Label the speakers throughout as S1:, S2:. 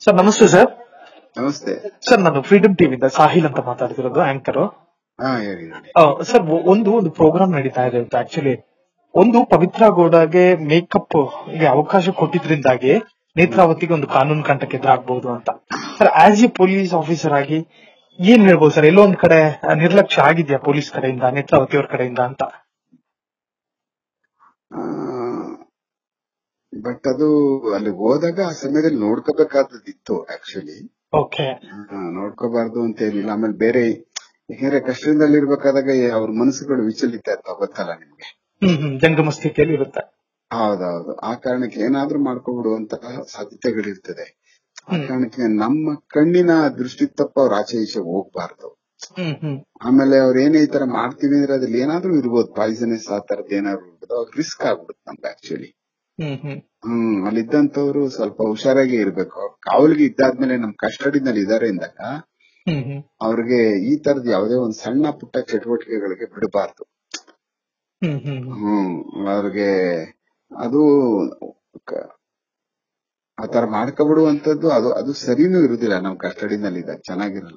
S1: Sir ನಮಸ್ತೆ sir
S2: ನಮಸ್ತೆ
S1: sir ನಾನು ಫ್ರೀಡಮ್ ಟಿವಿಯಿಂದ ಸಾಹಿಲ್ ಅಂತ ಮಾತಾಡ್ತಿರೋದು ಆಂಕರ್
S2: ಹಾ ಹೇಳಿ ಹೇಳಿ
S1: ಸರ್ ಒಂದು ಒಂದು ಪ್ರೋಗ್ರಾಮ್ ನಡೀತಾ ಇದೆ ಅಂತ ಆಕ್ಚುಲಿ ಒಂದು ಪವಿತ್ರ ಗೌಡಗೆ ಮೇಕಪ್ ಗೆ ಅವಕಾಶ ಕೊಟ್ಟಿದ್ರಿಂದಾಗಿ ನೇತ್ರಾವತಿಗೆ ಒಂದು ಕಾನೂನು ಕಂಟಕ್ಕೆ ಎದುರಾಗಬಹುದು ಅಂತ sir as a police officer ಆಗಿ ಏನ್ ಹೇಳ್ಬೋದು ಸರ್ ಎಲ್ಲೋ ಒಂದ್ ಕಡೆ ಆ, ನಿರ್ಲಕ್ಷ್ಯ ಆಗಿದ್ಯಾ ಪೊಲೀಸ್ ಕಡೆಯಿಂದ ನೇತ್ರಾವತಿ ಅವ್ರ ಕಡೆಯಿಂದ ಅಂತ
S2: ಬಟ್ ಅದು ಅಲ್ಲಿ ಹೋದಾಗ ಆ ಸಮಯದಲ್ಲಿ ನೋಡ್ಕೋಬೇಕಾದದಿತ್ತು ಆಕ್ಚುಲಿ
S1: ಓಕೆ
S2: ನೋಡ್ಕೋಬಾರ್ದು ಅಂತ ಏನಿಲ್ಲ ಆಮೇಲೆ ಬೇರೆ ಯಾಕಂದ್ರೆ ಕಷ್ಟದಲ್ಲಿ ಇರ್ಬೇಕಾದಾಗ ಅವ್ರ ಮನಸ್ಸುಗಳು ವಿಚಲಿತ ಇರ್ತಾವ ಗೊತ್ತಲ್ಲ ನಿಮ್ಗೆ
S1: ಹ್ಮ್ ಹ್ಮ್ ಜಂಗಮ ಸ್ಥಿತಿಯಲ್ಲಿ ಇರುತ್ತೆ
S2: ಹೌದೌದು ಆ ಕಾರಣಕ್ಕೆ ಏನಾದ್ರೂ ಮಾಡ್ಕೊಬಿಡುವಂತಹ ಸಾಧ್ಯತೆಗಳಿರ್ತದೆ ಆ
S1: ಹ್ಮ್.
S2: ಕಾರಣಕ್ಕೆ ನಮ್ಮ ಕಣ್ಣಿನ ದೃಷ್ಟಿ ತಪ್ಪ ಅವ್ರ ಆಚೆ ಈಚೆ ಹೋಗ್ಬಾರ್ದು
S1: ಹ್ಮ್ ಹ್ಮ್
S2: ಆಮೇಲೆ ಅವ್ರ ಏನೇ ಈ ತರ ಮಾಡ್ತೀವಿ ಅಂದ್ರೆ ಅದ್ರಲ್ಲಿ ಏನಾದ್ರೂ ಇರ್ಬೋದು ಪಾಯ್ಸನಸ್ ಆ ತರದ್ ಏನಾದ್ರು ಇರ್ಬೋದು ಅವ್ರಿಗೆ ರಿಸ್ಕ್ ಆಗ್ಬಿಡುತ್ತೆ ನಮ್ಗೆ ಆಕ್ಚುಲಿ
S1: ಹ್ಮ್ ಹ್ಮ್
S2: ಹ್ಮ್ ಅಲ್ಲಿದ್ದಂತವ್ರು ಸ್ವಲ್ಪ ಹುಷಾರಾಗಿ ಇರ್ಬೇಕು ಅವ್ರ್ ಕಾವಲಿಗೆ ಇದ್ದಾದ್ಮೇಲೆ ನಮ್ ಕಸ್ಟಡಿನಲ್ಲಿ ಇದಾರೆ ಅಂದಾಗ
S1: ಹ್ಮ್ ಹ್ಮ್
S2: ಅವ್ರಿಗೆ ಈ ತರದ ಯಾವುದೇ ಒಂದ್ ಸಣ್ಣ ಪುಟ್ಟ ಚಟುವಟಿಕೆಗಳಿಗೆ ಬಿಡಬಾರ್ದು
S1: ಹ್ಮ್ ಹ್ಮ್ ಹ್ಮ್
S2: ಹ್ಮ್ ಅವ್ರಿಗೆ ಅದು ಕ- ಆತರ ಮಾಡ್ಕೊಬಿಡುವಂತದ್ದು ಅದು ಅದು ಸರಿನೂ ಇರುದಿಲ್ಲ ನಮ್ ಕಸ್ಟಡಿನಲ್ಲಿ ಇದ್ದಾಗ ಚೆನ್ನಾಗಿರಲ್ಲ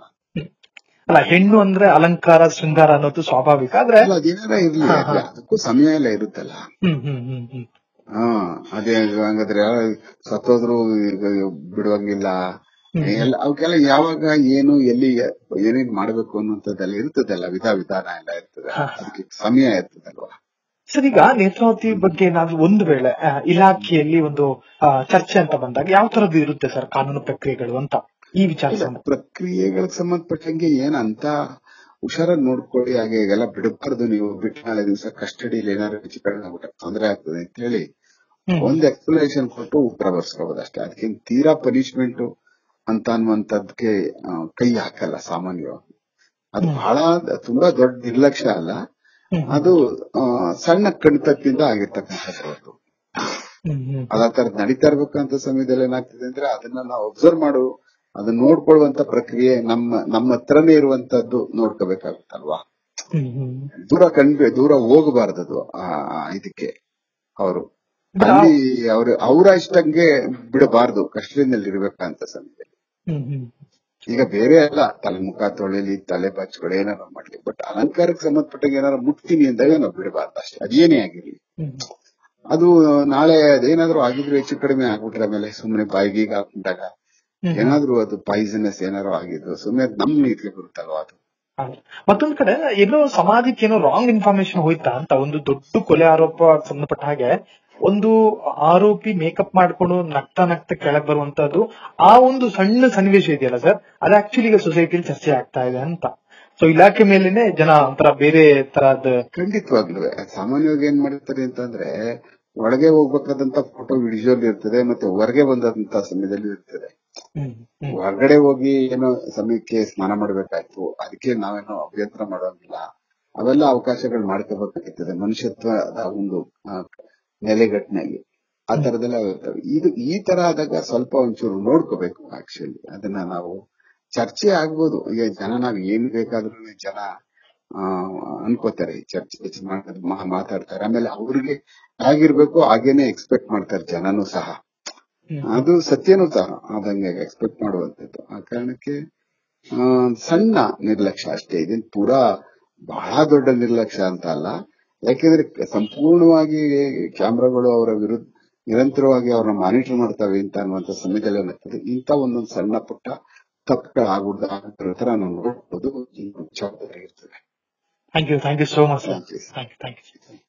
S1: ಅಲ್ಲ ಹೆಣ್ಣು ಅಂದ್ರೆ ಅಲಂಕಾರ ಶೃಂಗಾರ ಅನ್ನೋದು ಸ್ವಾಭಾವಿಕ ಆದ್ರೆ
S2: ಅಲ್ಲ ಅದೇನಾರ ಇರ್ಲಿ
S1: ಹಾ, ಹಾ.
S2: ಅದಕ್ಕೂ ಸಮಯ ಎಲ್ಲ ಇರುತ್ತಲ್ಲ
S1: ಹ್ಮ್ ಹ್ಮ್ ಹ್ಮ್ ಹ್ಮ್
S2: ಹಾ ಅದೇ ಹಂಗಾದ್ರೆ ಸತ್ತೋದ್ರು ಈಗ ಬಿಡುವಂಗಿಲ್ಲ
S1: ಹ್ಮ್.
S2: ಎಲ್ಲ ಅವಕ್ಕೆಲ್ಲ ಯಾವಾಗ ಏನು ಎಲ್ಲಿ ಏನೇನ್ ಮಾಡ್ಬೇಕು ಅನ್ನುವಂಥದ್ದೆಲ್ಲ ಇರ್ತದಲ್ಲ ವಿಧ ವಿಧಾನ ಎಲ್ಲ ಇರ್ತದೆ
S1: ಹಾ.
S2: ಅದಕ್ಕೆ ಸಮಯ ಇರ್ತದಲ್ವಾ
S1: ಸರ್ ಈಗ ನೇತ್ರಾವತಿ ಬಗ್ಗೆ ಏನಾದ್ರೂ ಒಂದು ವೇಳೆ ಆ, ಇಲಾಖೆಯಲ್ಲಿ ಒಂದು ಆ, ಚರ್ಚೆ ಅಂತ ಬಂದಾಗ ಯಾವ ತರದ್ದು ಇರುತ್ತೆ ಸರ್ ಕಾನೂನು ಪ್ರಕ್ರಿಯೆಗಳು ಅಂತ ಈ ವಿಚಾರ
S2: ಇಲ್ಲ, ಪ್ರಕ್ರಿಯೆಗಳಿಗೆ ಸಂಬಂಧಪಟ್ಟಂಗೆ ಏನ್ ಅಂತ ಹುಷಾರಾಗಿ ನೋಡ್ಕೊಳ್ಳಿ ಹಾಗೆ ಎಲ್ಲ ಬಿಡಬಾರ್ದು ನೀವು ಬಿಟ್ಟು ನಾಳೆ ದಿವಸ ಕಸ್ಟಡಿಯಲ್ಲಿ ಏನಾದ್ರು ಹೆಚ್ಚು ಕಡಿಮೆ ಆಗ್ಬಿಟ್ರೆ ತೊಂದರೆ ಆಗ್ತದೆ ಅಂತ ಹೇಳಿ
S1: ಹ್ಮ್.
S2: ಒಂದ್ ಎಕ್ಸ್ಪ್ಲನೇಷನ್ ಕೊಟ್ಟು ಉತ್ತರ ಬರ್ಸ್ಕೋಬಹುದು ಅಷ್ಟೇ ಅದಕ್ಕೆ ತೀರಾ ಪನಿಷ್ಮೆಂಟ್ ಅಂತ ಅನ್ನುವಂಥದ್ಕೆ ಆ, ಕೈ ಹಾಕಲ್ಲ ಸಾಮಾನ್ಯವಾಗಿ ಅದು
S1: ಹ್ಮ್.
S2: ಬಹಳ ತುಂಬಾ ದೊಡ್ಡ ನಿರ್ಲಕ್ಷ್ಯ ಅಲ್ಲ
S1: ಹ್ಮ್.
S2: ಅದು ಆ, ಸಣ್ಣ ಕಣ್ತಪ್ಪಿಂದ ಆಗಿರ್ತಕ್ಕಂಥದ್ದು ಅದು.
S1: ಹ್ಮ್ ಹ್ಮ್
S2: ಅದ ತರ ನಡೀತಾ ಇರ್ಬೇಕಂತ ಸಮಯದಲ್ಲಿ ಏನಾಗ್ತದೆ ಅಂದ್ರೆ ಅದನ್ನ ನಾವು ಅಬ್ಸರ್ವ್ ಮಾಡು ಅದನ್ನ ನೋಡ್ಕೊಳ್ಳುವಂತ ಪ್ರಕ್ರಿಯೆ ನಮ್ಮ ನಮ್ಮ ಹತ್ರನೇ ಇರುವಂತದ್ದು ನೋಡ್ಕೋಬೇಕಾಗುತ್ತಲ್ವಾ
S1: ಹ್ಮ್ ಹ್ಮ್
S2: ದೂರ ಕಂಡ್ಬೆ ದೂರ ಹೋಗಬಾರ್ದದು ಆ ಇದಕ್ಕೆ ಅವರು ಅಲ್ಲಿ ಅವ್ರ ಅವರ ಇಷ್ಟಂಗೆ ಬಿಡಬಾರ್ದು ಕಷ್ಟದಲ್ಲಿ ಇರ್ಬೇಕಂತ ಸಮಯದಲ್ಲಿ
S1: ಹ್ಮ್ ಹ್ಮ್
S2: ಈಗ ಬೇರೆ ಅಲ್ಲ ತಲೆ ಮುಖ ತೊಳೆಲಿ ತಲೆ ಬಾಚ್ಗಳು ಏನಾರ ಮಾಡ್ಲಿ ಬಟ್ ಅಲಂಕಾರಕ್ಕೆ ಸಂಬಂಧಪಟ್ಟಂಗೆ ಏನಾರ ಮುಟ್ತೀನಿ ಅಂದಾಗ ನಾವು ಬಿಡಬಾರ್ದು ಅಷ್ಟೇ ಅದೇನೇ ಆಗಿರ್ಲಿ
S1: ಹ್ಮ್
S2: ಅದು ನಾಳೆ ಅದೇನಾದ್ರೂ ಆಗಿದ್ರು ಹೆಚ್ಚು ಕಡಿಮೆ ಆಗ್ಬಿಟ್ರೆ ಆಮೇಲೆ ಸುಮ್ನೆ ಬಾಯಿಗೀಗ ಹಾಕೊಂಡಾಗ
S1: ಹ್ಮ್.
S2: ಏನಾದ್ರೂ ಅದು ಪಾಯ್ಸನಸ್ ಏನಾರು ಆಗಿದ್ರು ಸುಮ್ನೆ ಅದ್ ನಮ್ ನೀತಿಗೆ ಬರುತ್ತಲ್ವಾ ಅದು
S1: ಹೌದು. ಮತ್ತೊಂದ್ ಕಡೆ ಎಲ್ಲೋ ಸಮಾಜಕ್ಕೆ ಏನೋ ರಾಂಗ್ ಇನ್ಫಾರ್ಮೇಶನ್ ಹೋಯ್ತಾ ಅಂತ ಒಂದು ದೊಡ್ಡ ಕೊಲೆ ಆರೋಪ ಸಂಬಂಧಪಟ್ಟ ಹಾಗೆ ಒಂದು ಆರೋಪಿ ಮೇಕಪ್ ಮಾಡ್ಕೊಂಡು ನಗ್ತಾ ನಗ್ತಾ ಕೆಳಗ್ ಬರುವಂತದ್ದು ಆ ಒಂದು ಸಣ್ಣ ಸನ್ನಿವೇಶ ಇದೆಯಲ್ಲ ಸರ್ ಅದು ಆಕ್ಚುಲಿ ಈಗ ಸೊಸೈಟಿಯಲ್ಲಿ ಚರ್ಚೆ ಆಗ್ತಾ ಇದೆ ಅಂತ ಸೊ ಇಲಾಖೆ ಮೇಲೆನೆ ಜನ ಒಂಥರ ಬೇರೆ ತರದ್
S2: ಖಂಡಿತವಾಗ್ಲೂ ಸಾಮಾನ್ಯವಾಗಿ ಏನ್ ಮಾಡಿರ್ತಾರೆ ಅಂತಂದ್ರೆ ಒಳಗೆ ಹೋಗ್ಬೇಕಾದಂತ ಫೋಟೋ ವಿಡಿಯೋಲ್ ಇರ್ತದೆ ಮತ್ತೆ ಹೊರಗೆ ಬಂದಂತ ಸಮಯದಲ್ಲಿ ಇರ್ತದೆ
S1: ಹ್ಮ್ ಹ್ಮ್
S2: ಹೊರಗಡೆ ಹೋಗಿ ಏನೋ ಸಮಯಕ್ಕೆ ಸ್ನಾನ ಮಾಡ್ಬೇಕಾಯ್ತು ಅದಕ್ಕೆ ನಾವೇನೋ ಅಭ್ಯಂತರ ಮಾಡೋಂಗಿಲ್ಲ ಅವೆಲ್ಲ ಅವಕಾಶಗಳು ಮಾಡ್ಕೋಬೇಕಾಗ್ತದೆ ಮನುಷ್ಯತ್ವದ ಒಂದು ಆ, ನೆಲೆಗಟ್ಟಿನಾಗಿ ಆ ತರದೆಲ್ಲ ಇರ್ತವೆ ಇದು ಈ ತರ ಆದಾಗ ಸ್ವಲ್ಪ ಒಂಚೂರು ನೋಡ್ಕೋಬೇಕು ಆಕ್ಚುಲಿ ಅದನ್ನ ನಾವು ಚರ್ಚೆ ಆಗ್ಬೋದು ಈಗ ಜನ ನಾವ್ ಏನ್ ಬೇಕಾದ್ರೂ ಜನ ಆ ಅನ್ಕೋತಾರೆ ಚರ್ಚೆ ಹೆಚ್ಚು ಮಾಡೋದು ಮಾ- ಮಾತಾಡ್ತಾರೆ ಆಮೇಲೆ ಅವ್ರಿಗೆ ಆಗಿರ್ಬೇಕು ಹಾಗೇನೆ ಎಕ್ಸ್ಪೆಕ್ಟ್ ಮಾಡ್ತಾರೆ ಜನನು ಸಹ
S1: ಹ್ಮ್
S2: ಅದು ಸತ್ಯನೂ ಸಹ ಆದಂಗೆ ಎಕ್ಸ್ಪೆಕ್ಟ್ ಮಾಡುವಂತದ್ದು ಆ ಕಾರಣಕ್ಕೆ ಆ, ಸಣ್ಣ ನಿರ್ಲಕ್ಷ್ಯ ಅಷ್ಟೇ ಇದೇನ್ ಪೂರಾ ಬಹಳ ದೊಡ್ಡ ನಿರ್ಲಕ್ಷ್ಯ ಅಂತ ಅಲ್ಲ ಯಾಕೆಂದ್ರೆ ಸಂಪೂರ್ಣವಾಗಿ ಕ್ಯಾಮ್ರಾಗಳು ಅವರ ವಿರುದ್ಧ ನಿರಂತರವಾಗಿ ಅವ್ರನ್ನ ಮಾನಿಟರ್ ಮಾಡ್ತವೆ ಅಂತ ಅನ್ನುವಂತ ಸಮಯದಲ್ಲಿ ಏನಾಗ್ತದೆ ಇಂಥ ಒಂದೊಂದು ಸಣ್ಣ ಪುಟ್ಟ ತಪ್ಪುಗಳಾಗ್ಬಿಡ್ದು ಆಗೋ ತರ ನಾವು ನೋಡ್ಬೋದು ಜವಾಬ್ದಾರಿ ಇರ್ತದೆ
S1: thank you thank you so much sir
S2: Thank you.
S1: Thank you thank you